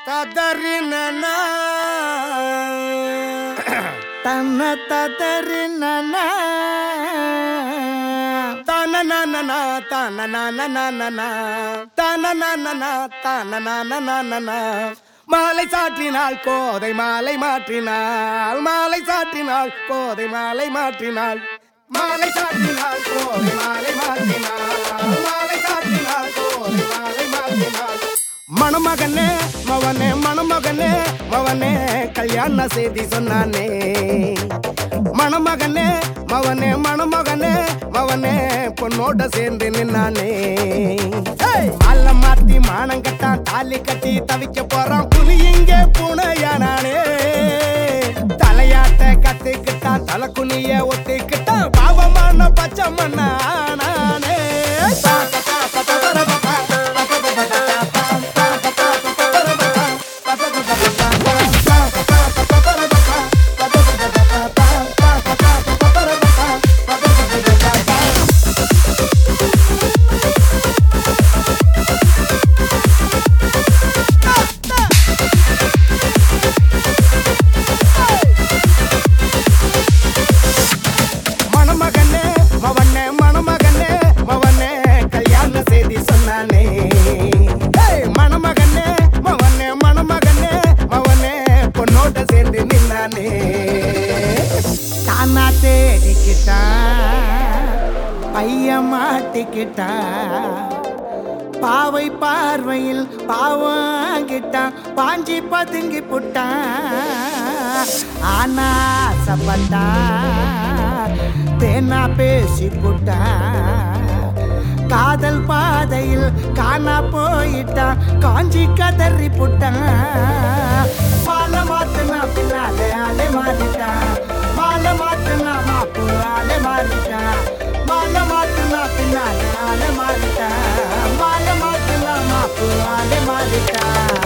ததறின தன்ன ததறின தனனனனா தனனனனனனா தனனனனா தனனனனனனா மாலை சாற்றினாள் கோதை மாலை மாற்றினாள் மாலை சாற்றினாள் கோதை மாலை மாற்றினாள் மாலை சாற்றினாள் கோதை மாலை மாற்றினாள் மாலை சாற்றினாள் கோதை மாலை மாற்றினாள் மணமகனே மவனே மணமகனே மவனே கல்யாண செய்தி சொன்னானே மணமகனே மவனே மணமகனே மவனே பொண்ணோட சேர்ந்து நின்னானே அல்ல மாத்தி மானம் கட்டான் தாலி கட்டி தவிக்க போறான் புலி இங்கே பூனையானானே தலையாட்ட கத்துக்கிட்டான் தலை குனிய ஒத்துக்கிட்டான் பாவமான பச்சை மண்ணானே மணமகனே மவனே மணமகனே மவனே கல்யாண செய்தி சொன்னானே ஏய், மணமகனே மவனே மணமகனே மவனே பொண்ணோட சேர்ந்து நின்னானே தானா தேடிக்கிட்டான் பையன் மாட்டிக்கிட்டான் பாவை பார்வையில் பாவாங்கிட்டான் பாஞ்சி பதுங்கி புட்டான் ஆனா ஆசைப்பட்டான் தேனா பேசி புட்டான் காதல் பாதையில் காணா போயிட்டான் காஞ்சி கதறி புட்டான் மாலை மாத்துனா பின்னாலே ஆளே மாறிட்டான் மாலை மாத்துனா மாப்பு ஆளே மாறிட்டான் மாலை மாத்துனா பின்னாலே ஆளே மாறிட்டான் மாலை மாத்துனா மாப்பு ஆளே மாறிட்டான்